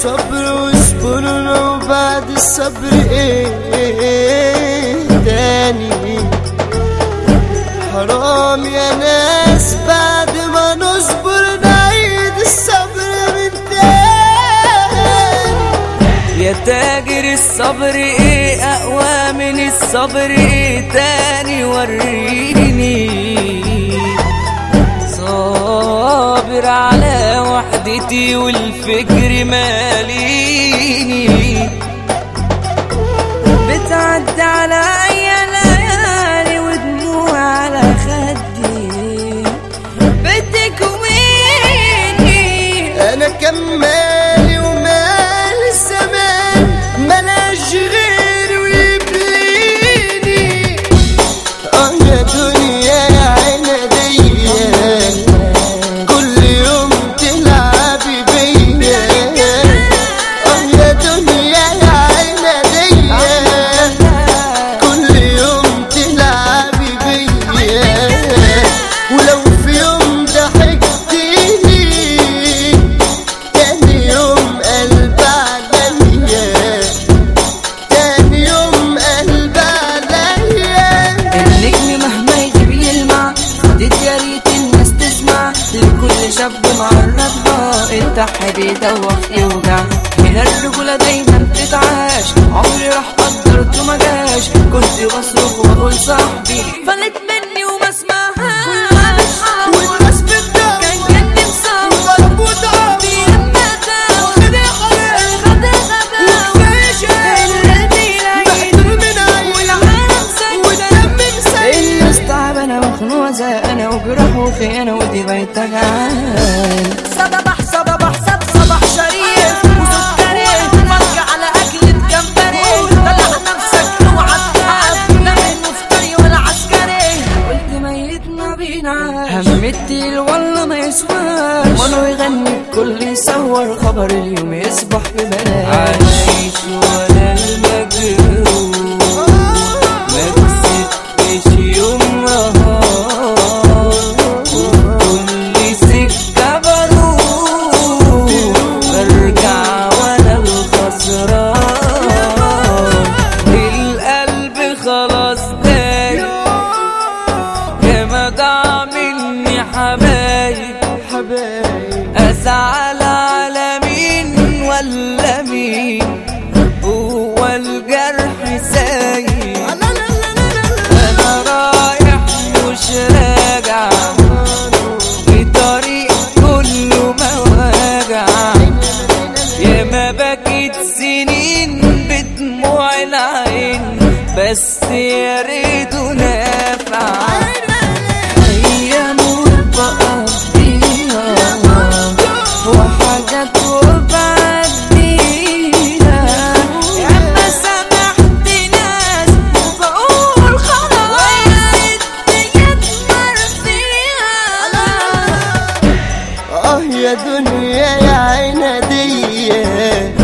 الصبر واصبرنا وبعد الصبر ايه تاني حرام يا ناس بعد ما نصبر نعيد الصبر من تاني يا تاجر الصبر ايه اقوى من الصبر ايه تاني وريني صابر على وحدتي والفكر ماليني بتعدي عليا ليالي ودموع على خدي بتكويني انا كمالي ومال الزمان ملاش غير ويبليني اه يا دنيا يا عنادية كل يوم تلعبي بيا اه يا دنيا يا عنادية كل يوم تلعبي بيا ولو في يوم ضحكتيني تاني يوم قلب عليا تاني يوم قلب عليا النجم مهما يجيب يلمع خدت يا ريت الناس تسمع لكل شاب معرضها الضحى بيدوخ يوجع هنا الرجولة دايما بتتعاش عمري راح قدرته ما جاش كنت بصرخ واقول صاحبي فلت مني وما اسمعهاش والناس بتدور كان جنبي مصور وضرب وضعف خد الناس تعبانة مخنوقة زهقانة وجراح وخيانة ودي بقت تجعان صباح صباح صب صباح شريف وسكري فرج على أكلة جمبري طلع نفسك اوعى تتعب لا المفتري ولا عسكري قلت ميت ما بينعاش همتي والله ما يسواش وانا يغني الكل يصور خبر اليوم يصبح ببلاش عايش ولا المجروح ما كسبتش يوم نهار كل سكة بروح برجع وانا الخسران القلب خلاص دايق يا ما ضاع مني حبايب حبايب ازعل على مين ولا مين هو الجرح سايب انا رايح مش راجع في طريق كله مواجع يا ما بكيت سنين بدموع العين بس يا ريته نافع ايام بقضيها وحاجات وبعديها يا ما سامحت ناس وبقول خلاص الدنيا تمر فيها اه يا دنيا يا عنادية